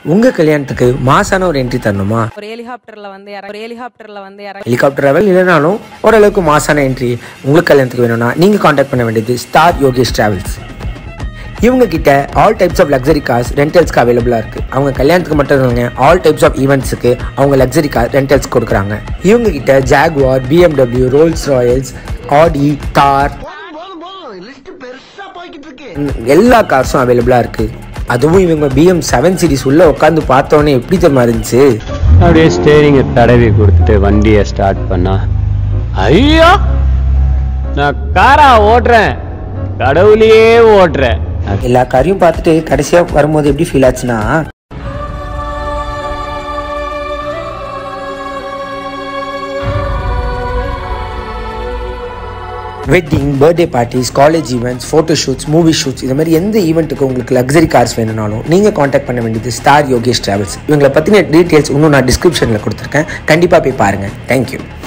உங்கள் கல்யாணத்துக்கு மாசான ஒரு என்ட்ரி தரணுமா ஒரு ஹெலிகாப்டர்ல வந்து இறங்க ஒரு ஹெலிகாப்டர்ல வந்து இறங்க ஹெலிகாப்டர் லெவல் இல்லைனாலும் ஓரளவுக்கு மாசான என்ட்ரி உங்களுக்கு கல்யாணத்துக்கு வேணும்னா நீங்கள் காண்டாக்ட் பண்ண வேண்டியது ஸ்டார் யோகேஷ் டிராவல்ஸ் இவங்க கிட்ட all types of luxury cars ரெண்டல்ஸ்க்கு அவைலபிளாக இருக்குது அவங்க கல்யாணத்துக்கு மட்டும் இல்லைங்க ஆல் டைப்ஸ் ஆஃப் ஈவெண்ட்ஸுக்கு அவங்க லக்ஸரி கார் ரெண்டல்ஸ் கொடுக்குறாங்க இவங்க கிட்ட ஜாகுவார் பிஎம்டபிள்யூ ரோல்ஸ் ராயல்ஸ் ஆடி தார் எல்லா கார்ஸும் அவைலபிளாக இருக்குது அதுவும் இவங்க பிஎம் செவன் சீரிஸ் உள்ள உட்காந்து பார்த்தோன்னே எப்படி தெரியுமா இருந்துச்சு அப்படியே ஸ்டேரிங்கை தடவி கொடுத்துட்டு வண்டியை ஸ்டார்ட் பண்ணா ஐயோ நான் காரா ஓட்டுறேன் கடவுளையே ஓட்டுறேன் எல்லா காரையும் பார்த்துட்டு கடைசியாக வரும்போது எப்படி ஃபீல் ஆச்சுன்னா wedding birthday parties college events photo shoots movie shoots இது மாதிரி எந்த ஈவெண்ட்டுக்கு உங்களுக்கு லக்ஸரி கார்ஸ் வேணும்னாலும் நீங்கள் காண்டாக்ட் பண்ண வேண்டியது ஸ்டார் யோகேஷ் டிராவல்ஸ் இவங்களை பற்றின டீட்டெயில்ஸ் இன்னும் நான் டிஸ்கிரிப்ஷனில் கொடுத்துருக்கேன் கண்டிப்பாக போய் பாருங்கள் தேங்க்யூ